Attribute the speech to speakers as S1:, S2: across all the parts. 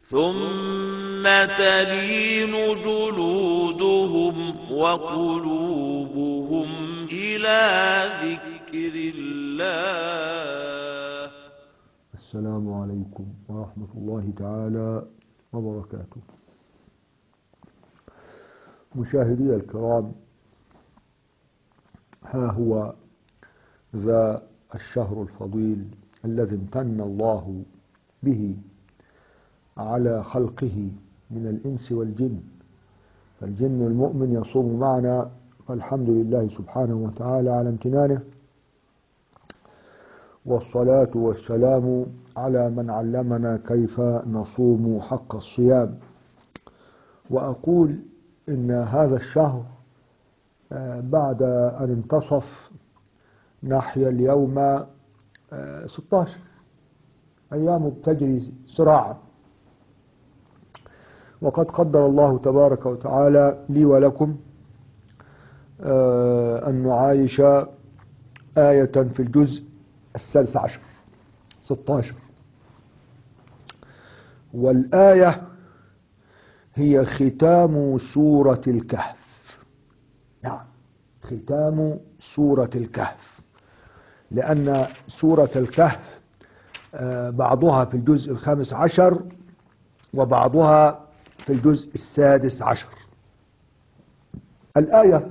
S1: ثم تلين جلودهم وقلوبهم إلى ذكر الله
S2: السلام عليكم ورحمة الله تعالى وبركاته مشاهدي الكرام ها هو ذا الشهر الفضيل الذي امتن الله به على خلقه من الإنس والجن فالجن المؤمن يصوم معنا فالحمد لله سبحانه وتعالى على امتنانه والصلاة والسلام على من علمنا كيف نصوم حق الصيام وأقول إن هذا الشهر بعد أن انتصف نحيا اليوم 16 أيام تجري سراعا وقد قدر الله تبارك وتعالى لي ولكم أن نعايش آية في الجزء السادس عشر 16 والآية هي ختام سورة الكهف نعم ختام سورة الكهف لأن سورة الكهف بعضها في الجزء الخامس عشر وبعضها في الجزء السادس عشر الآية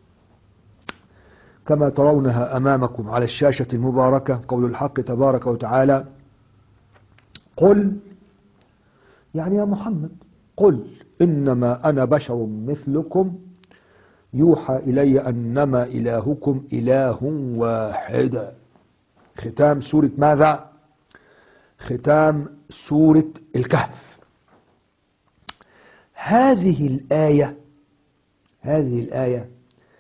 S2: كما ترونها أمامكم على الشاشة المباركة قول الحق تبارك وتعالى قل يعني يا محمد قل إنما أنا بشر مثلكم يوحى إلي أنما إلهكم إله واحد ختام سورة ماذا ختام سورة الكهف هذه الآية هذه الآية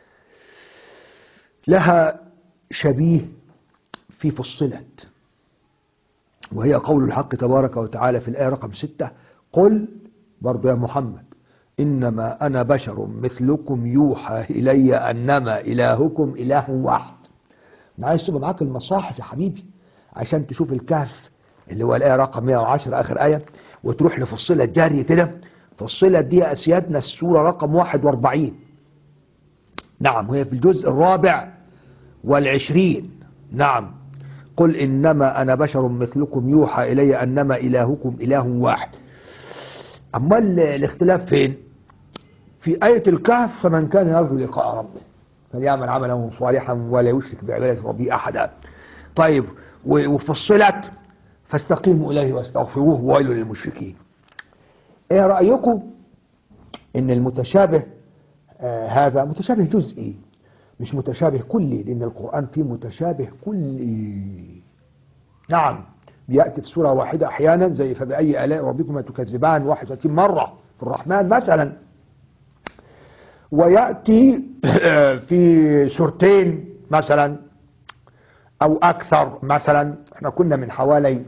S2: لها شبيه في فصلت وهي قول الحق تبارك وتعالى في الآية رقم ستة قل برضو يا محمد إنما أنا بشر مثلكم يوحى إلي أنما إلهكم إله واحد أنا عايز تبقى معاك المصاحف يا حبيبي عشان تشوف الكهف اللي هو الآية رقم 110 آخر آية وتروح لفصلت جارية كده فصلت دي أسيادنا السورة رقم 41 نعم وهي في الجزء الرابع والعشرين نعم قل إنما أنا بشر مثلكم يوحى إلي أنما إلهكم إله واحد أما الاختلاف فين في آية الكهف فمن كان يرجو لقاء ربه فليعمل عملا صالحا ولا يشرك بعبادة ربه أحدا طيب وفصلت فاستقيموا إليه واستغفروه وويل للمشركين ايه رأيكم ان المتشابه آه هذا متشابه جزئي مش متشابه كلي لان القرآن فيه متشابه كلي نعم بيأتي في سورة واحدة احيانا زي فبأي آلاء ربكما تكذبان 31 مرة في الرحمن مثلا ويأتي في سورتين مثلا او اكثر مثلا احنا كنا من حوالي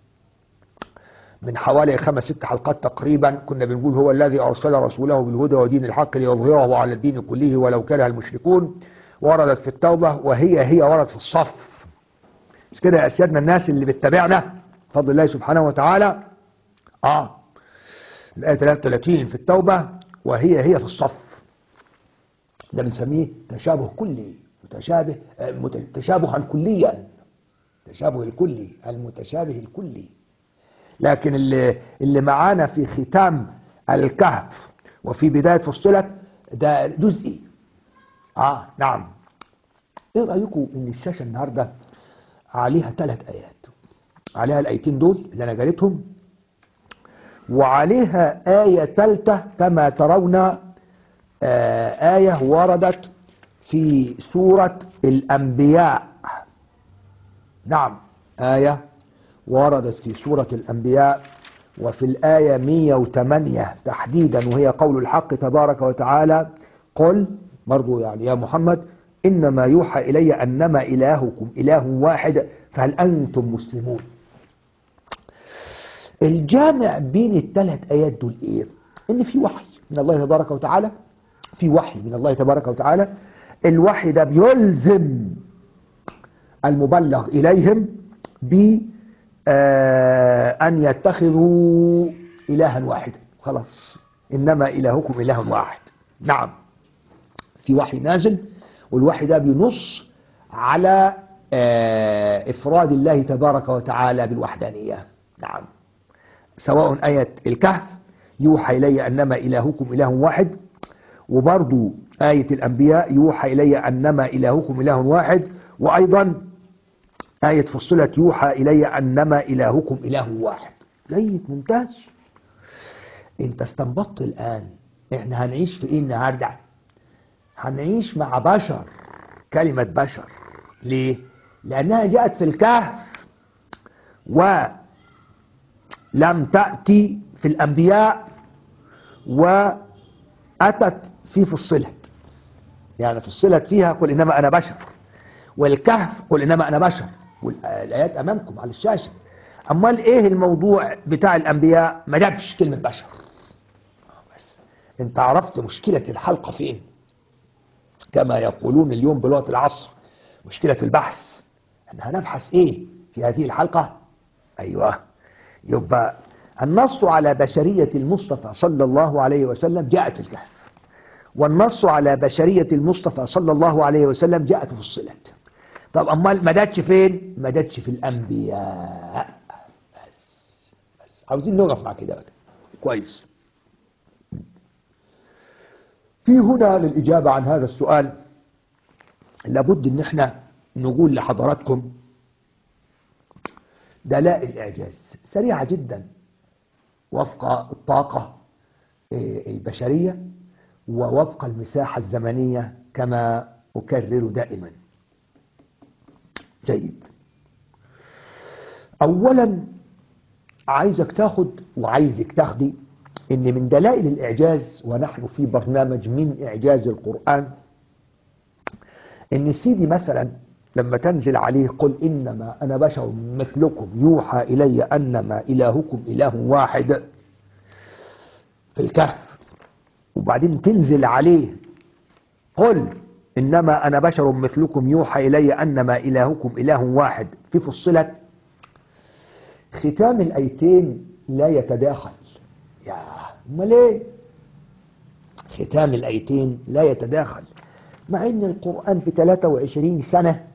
S2: من حوالي خمس ست حلقات تقريبا كنا بنقول هو الذي أرسل رسوله بالهدى ودين الحق ليظهره على الدين كله ولو كره المشركون وردت في التوبة وهي هي وردت في الصف مش كده يا أسيادنا الناس اللي بتتابعنا فضل الله سبحانه وتعالى آه الآية 33 في التوبة وهي هي في الصف ده بنسميه تشابه كلي متشابه تشابها كليا تشابه الكلي المتشابه الكلي لكن اللي, اللي معانا في ختام الكهف وفي بداية فصلت ده جزئي اه نعم ايه رأيكم ان الشاشة النهاردة عليها ثلاث ايات عليها الايتين دول اللي انا قالتهم وعليها آية ثالثة كما ترون آه آية وردت في سورة الأنبياء نعم آية وردت في سورة الأنبياء وفي الآية 108 تحديدا وهي قول الحق تبارك وتعالى قل برضو يعني يا محمد إنما يوحى إلي أنما إلهكم إله واحد فهل أنتم مسلمون الجامع بين الثلاث آيات دول إيه إن في وحي من الله تبارك وتعالى في وحي من الله تبارك وتعالى الوحي ده بيلزم المبلغ إليهم ب أن يتخذوا إلها واحدا خلاص إنما إلهكم إله واحد نعم في وحي نازل والوحي ده بينص على آه، إفراد الله تبارك وتعالى بالوحدانية نعم سواء آية الكهف يوحى إلي أنما إلهكم إله واحد وبرضو آية الأنبياء يوحى إلي أنما إلهكم إله واحد وأيضا آية فصلت يوحى إلي أنما إلهكم إله واحد جيد ممتاز انت استنبطت الآن احنا هنعيش في ايه النهاردة هنعيش مع بشر كلمة بشر ليه لأنها جاءت في الكهف ولم تأتي في الأنبياء وأتت في فصلت يعني فصلت فيها قل إنما أنا بشر والكهف قل إنما أنا بشر والآيات أمامكم على الشاشة أمال إيه الموضوع بتاع الأنبياء ما جابش كلمة بشر بس أنت عرفت مشكلة الحلقة فين كما يقولون اليوم بلغة العصر مشكلة البحث احنا هنبحث ايه في هذه الحلقة ايوه يبقى النص على بشرية المصطفى صلى الله عليه وسلم جاءت في الكهف والنص على بشرية المصطفى صلى الله عليه وسلم جاءت في الصلت طب امال ما جاتش فين ما جاتش في الانبياء بس بس عاوزين نقف مع كده بقى كويس في هنا للإجابة عن هذا السؤال لابد ان احنا نقول لحضراتكم دلائل الإعجاز سريعة جدا وفق الطاقة إيه، البشرية ووفق المساحة الزمنية كما أكرر دائما جيد أولا عايزك تاخد وعايزك تاخدي ان من دلائل الإعجاز ونحن في برنامج من إعجاز القرآن ان سيدي مثلا لما تنزل عليه قل إنما أنا بشر مثلكم يوحى إلي أنما إلهكم إله واحد في الكهف وبعدين تنزل عليه قل إنما أنا بشر مثلكم يوحى إلي أنما إلهكم إله واحد في فصلت ختام الآيتين لا يتداخل يا امال ايه ختام الآيتين لا يتداخل مع ان القرآن في 23 سنة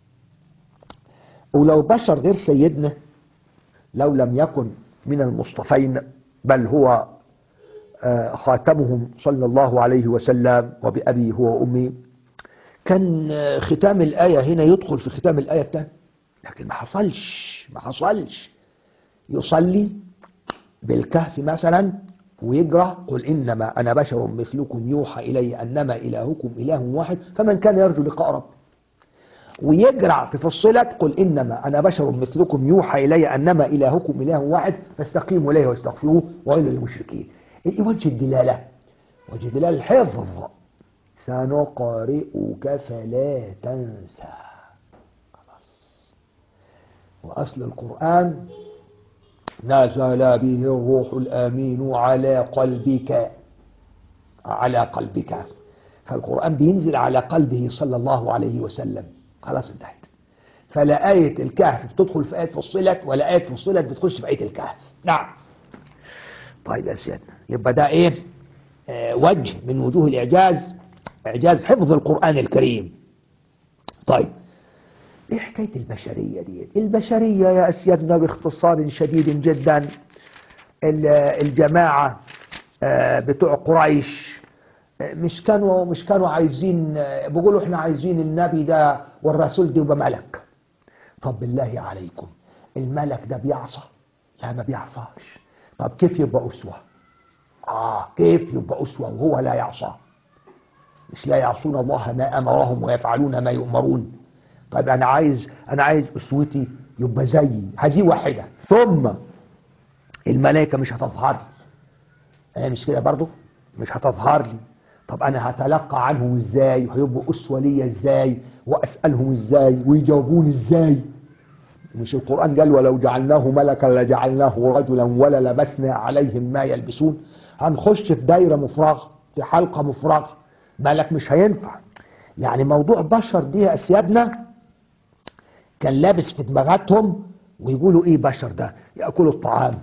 S2: ولو بشر غير سيدنا لو لم يكن من المصطفين بل هو آه، خاتمهم صلى الله عليه وسلم وبأبي هو وأمي كان آه، ختام الآية هنا يدخل في ختام الآية الثانية لكن ما حصلش ما حصلش يصلي بالكهف مثلا ويقرأ قل إنما أنا بشر مثلكم يوحى إلي أنما إلهكم إله واحد فمن كان يرجو لقاء رب ويقرأ في فصلت قل إنما أنا بشر مثلكم يوحى إلي أنما إلهكم إله واحد فاستقيموا إليه واستغفروه وإلى للمشركين إيه وجه الدلالة وجه الدلالة الحفظ سنقرئك فلا تنسى خلاص وأصل القرآن نزل به الروح الامين على قلبك على قلبك فالقران بينزل على قلبه صلى الله عليه وسلم خلاص انتهت فلا آية الكهف بتدخل في آية فصلت ولا آية فصلت بتخش في آية الكهف نعم طيب يا سيادنا يبقى ده ايه آه وجه من وجوه الإعجاز إعجاز حفظ القرآن الكريم طيب ايه حكايه البشريه دي البشريه يا اسيادنا باختصار شديد جدا ال- الجماعه آه، بتوع قريش آه، مش كانوا مش كانوا عايزين آه، بيقولوا احنا عايزين النبي ده والرسول ده يبقى ملك طب بالله عليكم الملك ده بيعصى لا ما بيعصاش طب كيف يبقى اسوه اه كيف يبقى اسوه وهو لا يعصى مش لا يعصون الله ما امرهم ويفعلون ما يؤمرون طيب انا عايز انا عايز اسوتي يبقى زيي هذه واحده ثم الملائكه مش هتظهر لي ايه مش كده برضو مش هتظهر لي طب انا هتلقى عنهم ازاي وهيبقوا اسوه ليا ازاي واسالهم ازاي ويجاوبوني ازاي مش القران قال ولو جعلناه ملكا لجعلناه رجلا ولا لبسنا عليهم ما يلبسون هنخش في دايره مفرغه في حلقه مفرغه ملك مش هينفع يعني موضوع بشر دي يا اسيادنا كان لابس في دماغاتهم ويقولوا ايه بشر ده ياكلوا الطعام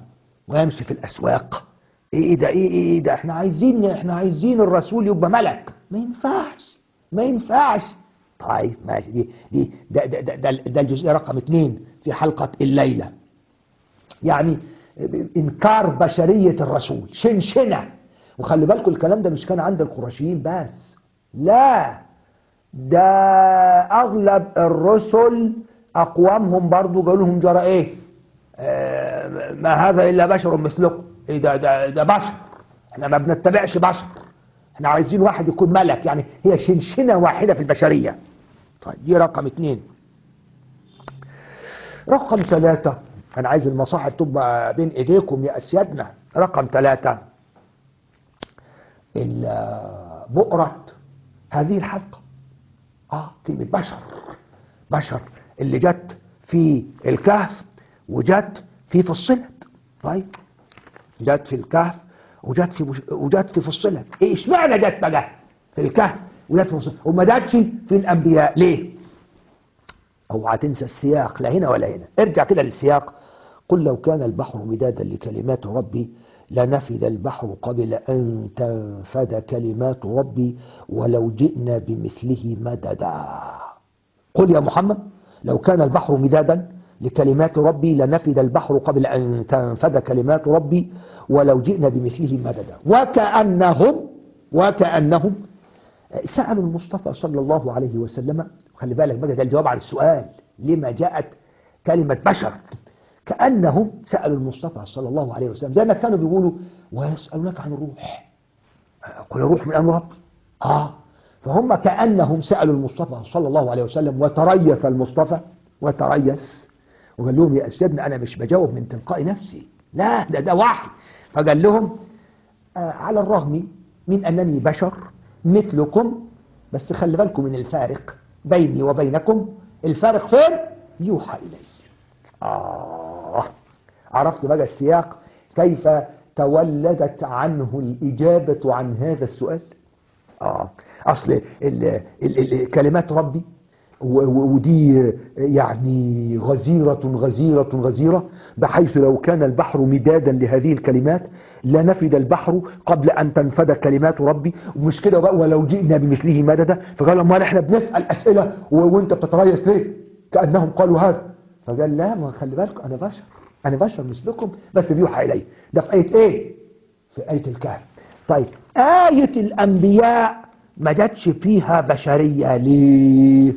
S2: ويمشي في الاسواق ايه ده ايه ايه ده احنا عايزين احنا عايزين الرسول يبقى ملك ما ينفعش ما ينفعش طيب ماشي دي دي ده ده ده, ده, ده الجزئيه رقم اثنين في حلقه الليله يعني انكار بشريه الرسول شنشنه وخلي بالكم الكلام ده مش كان عند القرشيين بس لا ده اغلب الرسل اقوامهم برضو قالوا لهم جرى ايه آه ما هذا الا بشر مثلكم ايه ده ده ده بشر احنا ما بنتبعش بشر احنا عايزين واحد يكون ملك يعني هي شنشنه واحده في البشريه طيب دي رقم اثنين رقم ثلاثة أنا عايز المصاحف تبقى بين إيديكم يا أسيادنا رقم ثلاثة بؤرة هذه الحلقة آه كلمة بشر بشر اللي جت في الكهف وجت في فصلت طيب جت في الكهف وجت في مش... وجت في فصلت ايه اشمعنى جت بقى في الكهف وجت في فصلت وما جاتش في الانبياء ليه اوعى تنسى السياق لا هنا ولا هنا ارجع كده للسياق قل لو كان البحر مدادا لكلمات ربي لنفد البحر قبل أن تنفد كلمات ربي ولو جئنا بمثله مددا قل يا محمد لو كان البحر مدادا لكلمات ربي لنفد البحر قبل أن تنفد كلمات ربي ولو جئنا بمثله مددا وكأنهم وكأنهم سألوا المصطفى صلى الله عليه وسلم خلي بالك بقى ده الجواب عن السؤال لما جاءت كلمة بشر كأنهم سألوا المصطفى صلى الله عليه وسلم زي ما كانوا بيقولوا ويسألونك عن الروح قل الروح من أمر ربي آه فهم كأنهم سألوا المصطفى صلى الله عليه وسلم وتريث المصطفى وتريث وقال لهم يا أسيادنا أنا مش بجاوب من تلقاء نفسي لا ده ده وحي فقال لهم آه على الرغم من أنني بشر مثلكم بس خلي بالكم من الفارق بيني وبينكم الفارق فين يوحى إلي آه عرفت بقى السياق كيف تولدت عنه الإجابة عن هذا السؤال آه أصل ال ال ال كلمات ربي ودي يعني غزيرة غزيرة غزيرة بحيث لو كان البحر مدادا لهذه الكلمات لنفد البحر قبل أن تنفد كلمات ربي ومش كده بقى ولو جئنا بمثله مددا فقال امال احنا بنسأل أسئلة وانت بتتريث ليه كأنهم قالوا هذا فقال لا ما خلي بالكم أنا بشر أنا بشر مثلكم بس بيوحى إلي ده في آية إيه؟ في آية الكهف طيب آية الأنبياء ما جاتش فيها بشرية ليه؟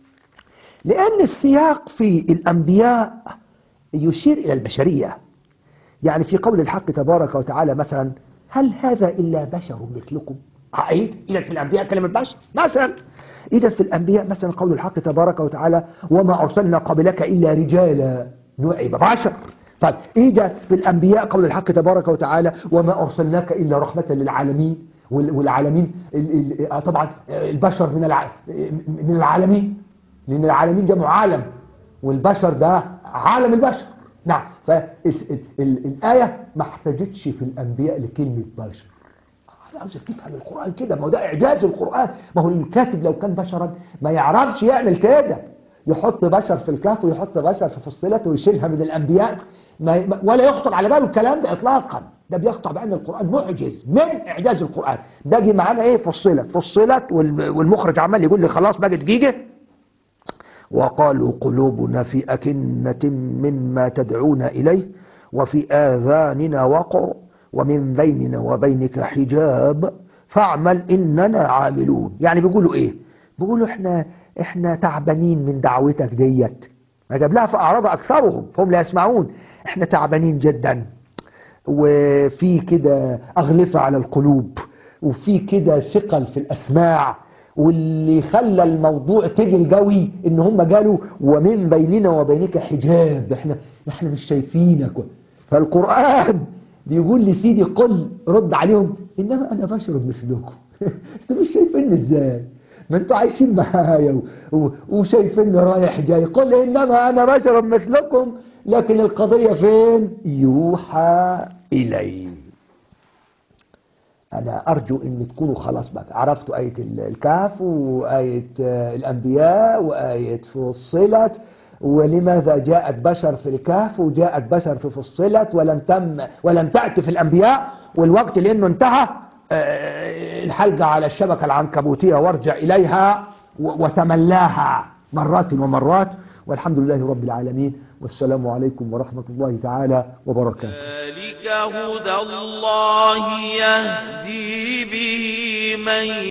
S2: لأن السياق في الأنبياء يشير إلى البشرية يعني في قول الحق تبارك وتعالى مثلا هل هذا إلا بشر مثلكم عيد إذا في الأنبياء كلمة بشر مثلا إذا في الأنبياء مثلا قول الحق تبارك وتعالى وما أرسلنا قبلك إلا رجالا نوعي بشر طيب إذا في الأنبياء قول الحق تبارك وتعالى وما أرسلناك إلا رحمة للعالمين والعالمين طبعا البشر من من العالمين لأن العالمين جمع عالم والبشر ده عالم البشر نعم فالآية ما احتاجتش في الأنبياء لكلمة بشر أنا عاوزك تفهم القرآن كده ما هو ده إعجاز القرآن ما هو الكاتب لو كان بشرا ما يعرفش يعمل كده يحط بشر في الكهف ويحط بشر في فصلت ويشيلها من الأنبياء ما ولا يخطر على باله الكلام ده إطلاقا ده بيقطع بأن القرآن معجز من إعجاز القرآن ده جه معانا إيه فصلت فصلت والمخرج عمال يقول لي خلاص بقى دقيقة وقالوا قلوبنا في أكنة مما تدعونا إليه وفي آذاننا وقر ومن بيننا وبينك حجاب فاعمل إننا عاملون يعني بيقولوا إيه بيقولوا إحنا إحنا تعبانين من دعوتك ديت ما جاب لها فأعرض أكثرهم فهم لا يسمعون إحنا تعبانين جدا وفي كده أغلفة على القلوب وفي كده ثقل في الأسماع واللي خلى الموضوع تجل قوي ان هم قالوا ومن بيننا وبينك حجاب احنا احنا مش شايفينك فالقرآن بيقول لسيدي قل رد عليهم انما انا بشر مثلكم انتوا مش شايفيني ازاي ما انتوا عايشين معايا وشايفيني رايح جاي قل انما انا بشر مثلكم لكن القضية فين يوحى الي أنا أرجو أن تكونوا خلاص بقى عرفتوا آية الكهف وآية الأنبياء وآية فصلت ولماذا جاءت بشر في الكهف وجاءت بشر في فصلت ولم تم ولم تأتي في الأنبياء والوقت لأنه انتهى آه، الحلقة على الشبكة العنكبوتية وارجع إليها و- وتملاها مرات ومرات والحمد لله رب العالمين والسلام عليكم ورحمة الله تعالى وبركاته
S1: ذلك هدى الله يهدي به من